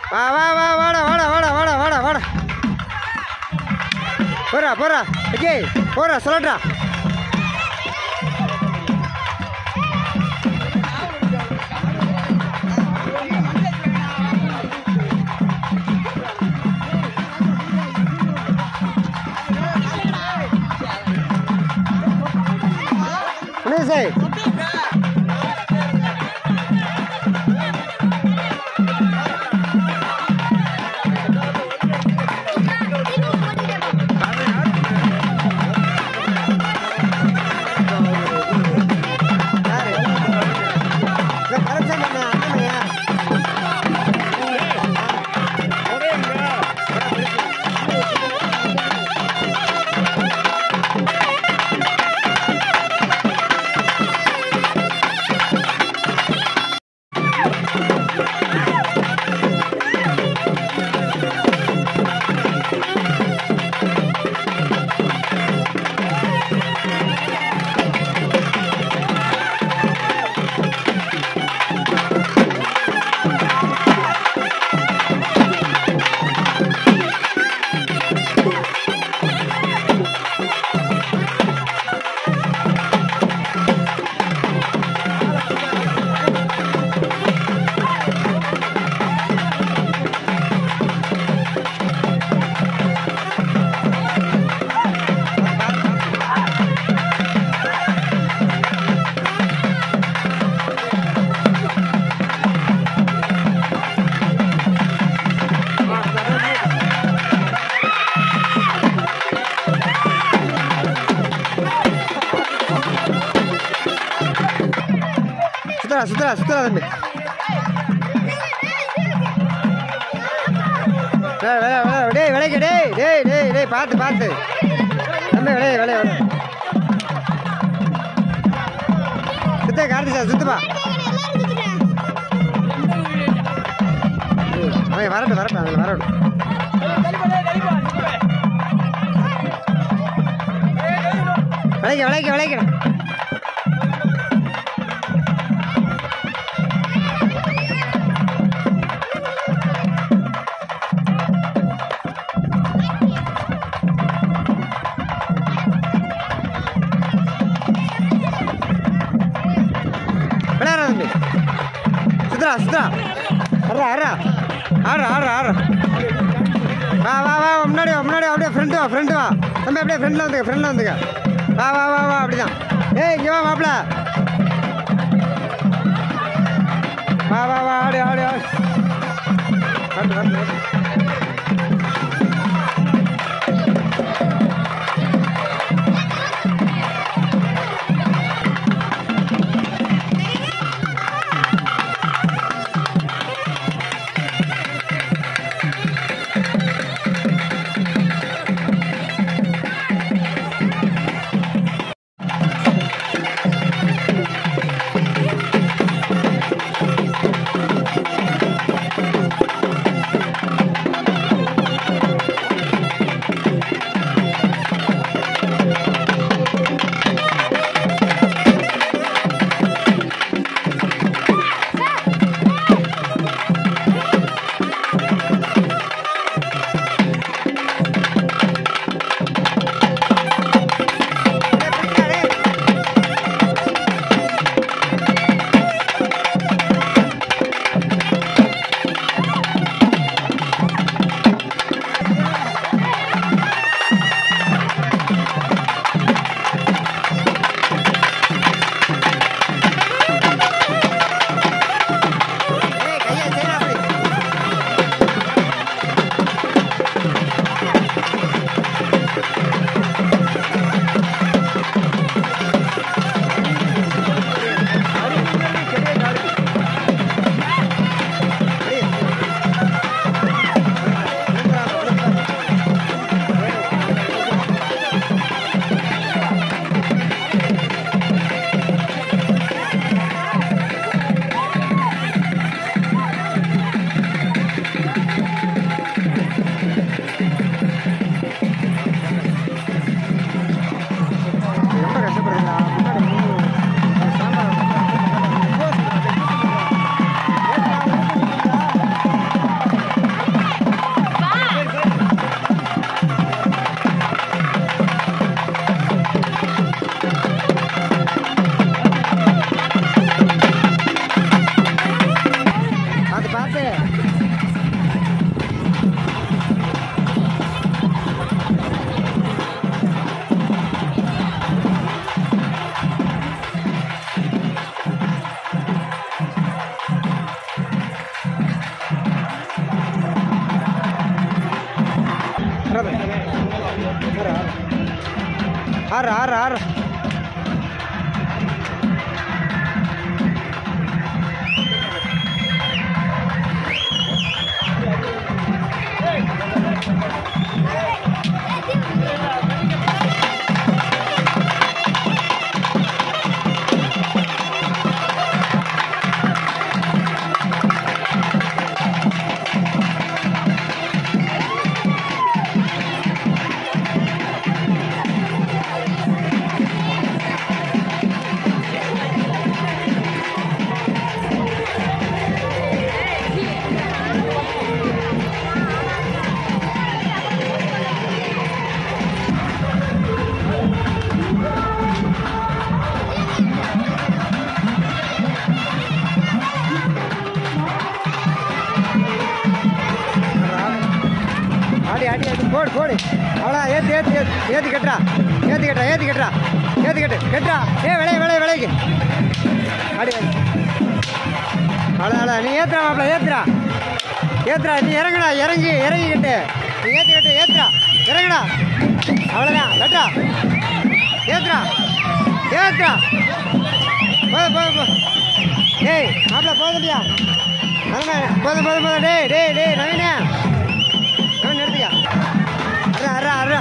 வா வா வா வாடா வாடா வாடா வாடா வாடா வாடா போறா போறா விஜய் போறா சொல்லட்டா என்ன சார் யாரு இந்த கரெக்ஷன் பண்ண அண்ணனையா சுத்தரா சுத்தரா சுத்தரா தம்பி டேய், விளையா, விளையா, டேய் விளைக்க டேய் டேய் டேய் டேய் பார்த்து பார்த்து தம்பி விளைய விளைய விளைய சுத்த கார்த்தி சார் சுத்துப்பா அவன் வரட்டும் வரட்டும் அதில் வரட்டும் விளைக்க விளைக்க விளைக்கணும் விளையாடுறா தம்பி சுத்துறா சுத்துறா அறா அறா ஆடுறா ஆடுறா ஆடுறா வா வா வா முன்னாடி வா முன்னாடி வா அப்படியே ஃப்ரெண்டு வா ஃப்ரெண்டு வா தம்பி அப்படியே ஃப்ரெண்டில் வந்துக்க ஃப்ரெண்டில் வந்துக்க வா வா வா வா அப்படிதான் ஏய் இங்கே வா மாப்பிள வா வா வா ஆடு ஆடு ஆடு வரட்டு, வரட்டு, வரட்டு. ஆறு ஆறு ஆறு ஆடி ஆடி ஆடி போடு போடு அவ்வளோ ஏற்றி ஏற்றி ஏற்றி ஏற்றி கட்டுறா ஏற்றி கட்டுறா ஏற்றி கட்டுறா ஏற்றி கட்டு கட்டுறா ஏ விளைய விளைய விளைக்கு ஆடி ஆடி அவ்வளோ அவ்வளோ நீ ஏற்றுறா மாப்பிள ஏற்றுறா ஏற்றுறா நீ இறங்குடா இறங்கி இறங்கி கட்டு நீ ஏற்றி கட்டு ஏற்றுறா இறங்குடா அவ்வளோதான் கட்டா ஏற்றுறா ஏற்றுறா போதும் போதும் போ டேய் மாப்பிள போதும்டியா போதும் போதும் போதும் டேய் டேய் டேய் நவீனே நவீன் நிறுத்தியா அரா அரா அரா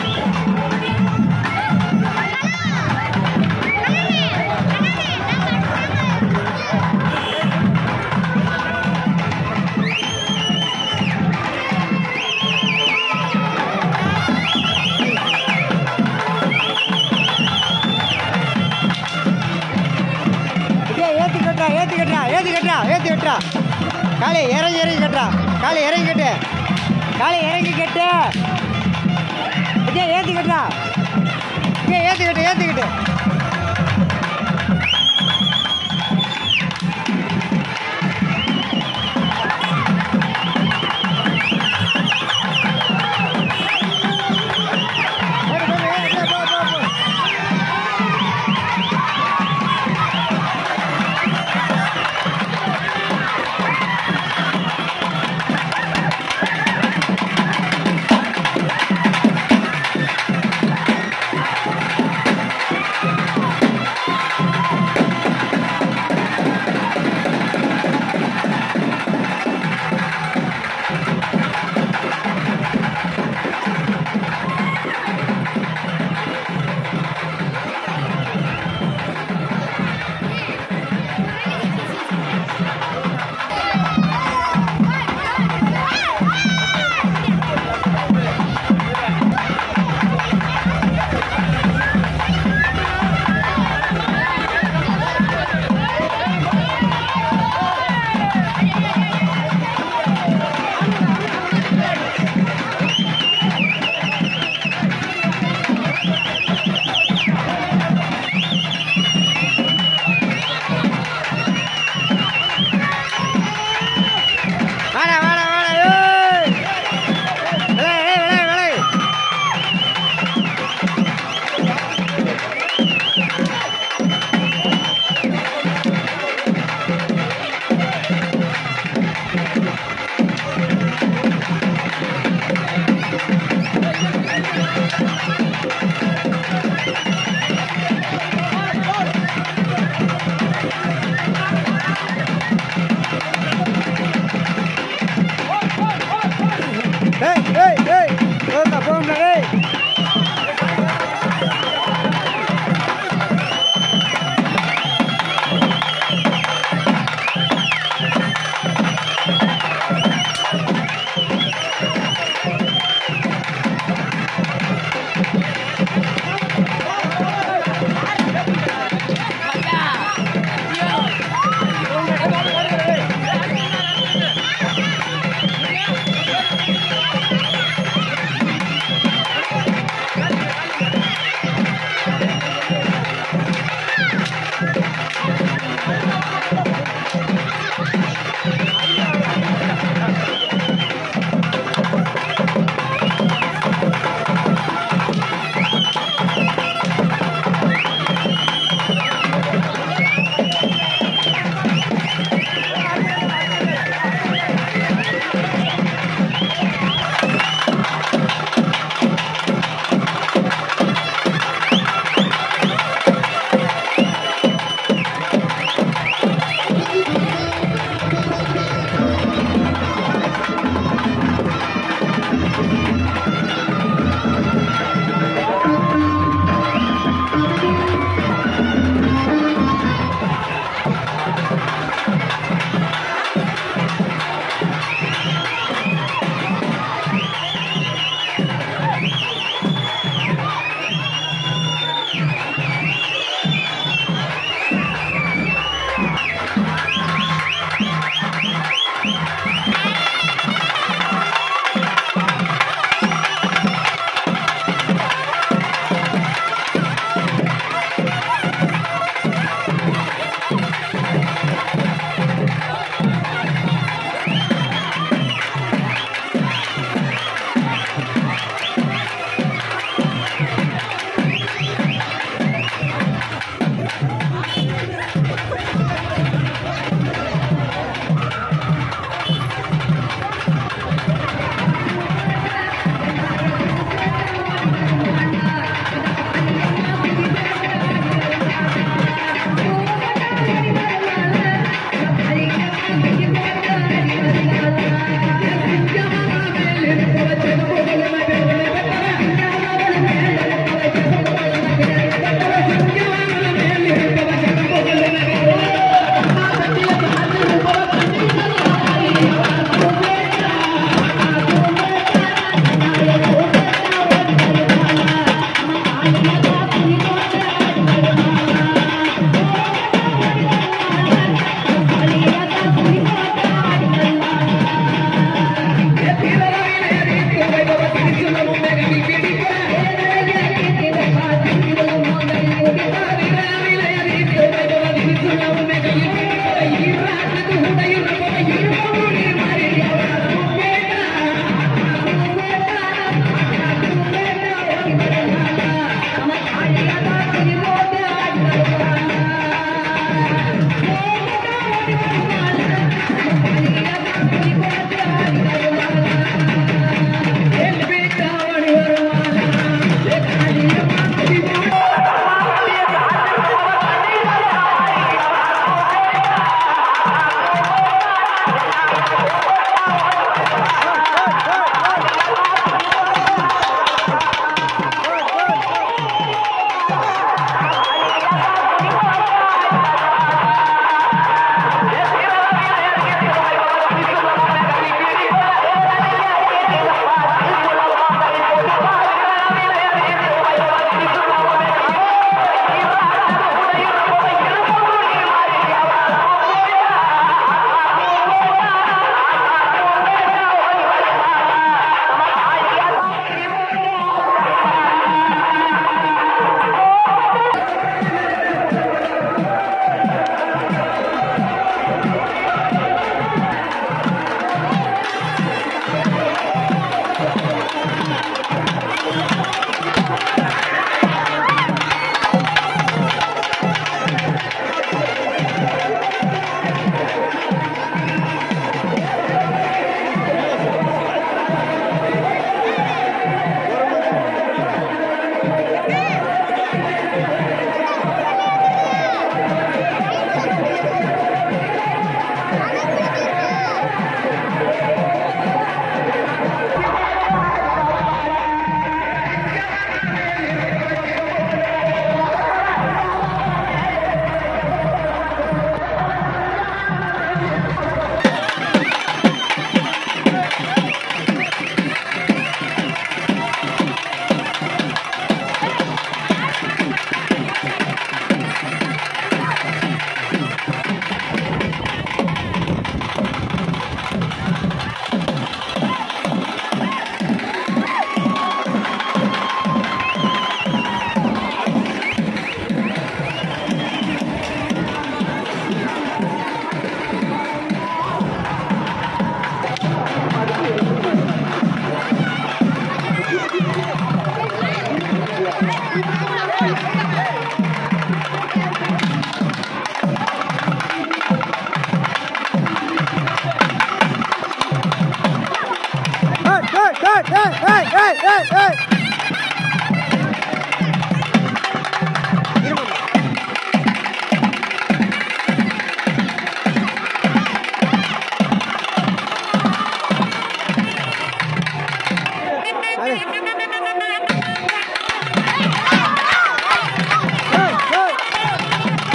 விஜய் ஏத்தி கட்டுறா ஏத்தி கட்டுறா ஏத்தி கட்டுறா ஏத்தி கட்டுறா காலை இறங்கி இறங்கி கட்டுறா காலை இறங்கி கட்டு காலை இறங்கி கட்டு விஜய் ஏத்தி கட்டுறா விஜய் ஏத்தி கட்டு ஏத்தி கட்டு போடு, போடு, ஏறு, போ, போ, போ, போ. ஏய் ஏய் ஏய் ஏய் ஏய் ஏய் இருமா Allez. Hey, hey.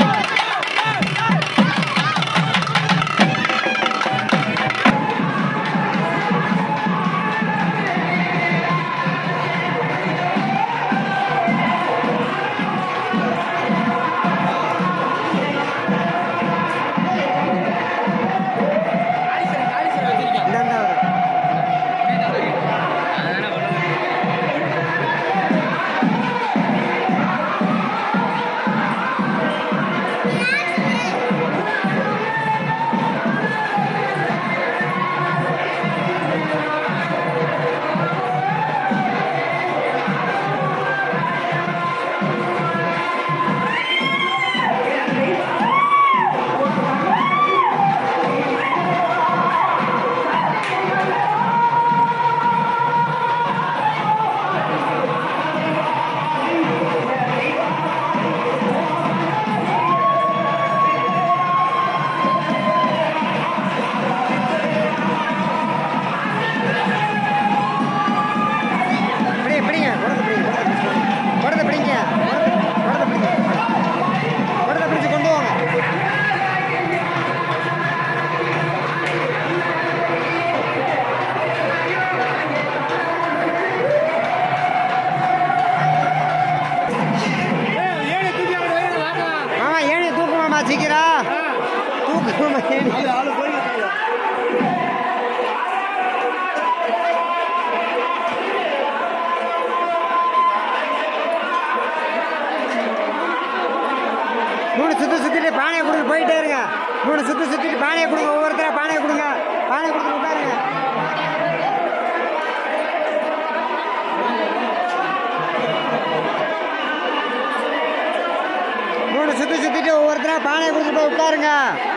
இந்தாண்டா வரும். பிடி பிடிங்க குடத்தை பிடிங்க குடத்தை பிடிங்க குடத்தை குடத்தை பிடிச்சு கொண்டு வாங்க மாமா ஏணி தூக்கு மாமா சீக்கிரம் தூக்கு மாமா ஏணி மூணு சுத்து சுத்திட்டு பானையை கொடுத்து போயிட்டே இருங்க மூணு சுத்து சுத்திட்டு பானையை கொடுங்க ஒவ்வொருத்தரா பானையை கொடுங்க பானையை கொடுத்து உட்காருங்க மூணு சுத்து சுத்திட்டு ஒவ்வொருத்தரா பானையை கொடுத்து போய் உட்காருங்க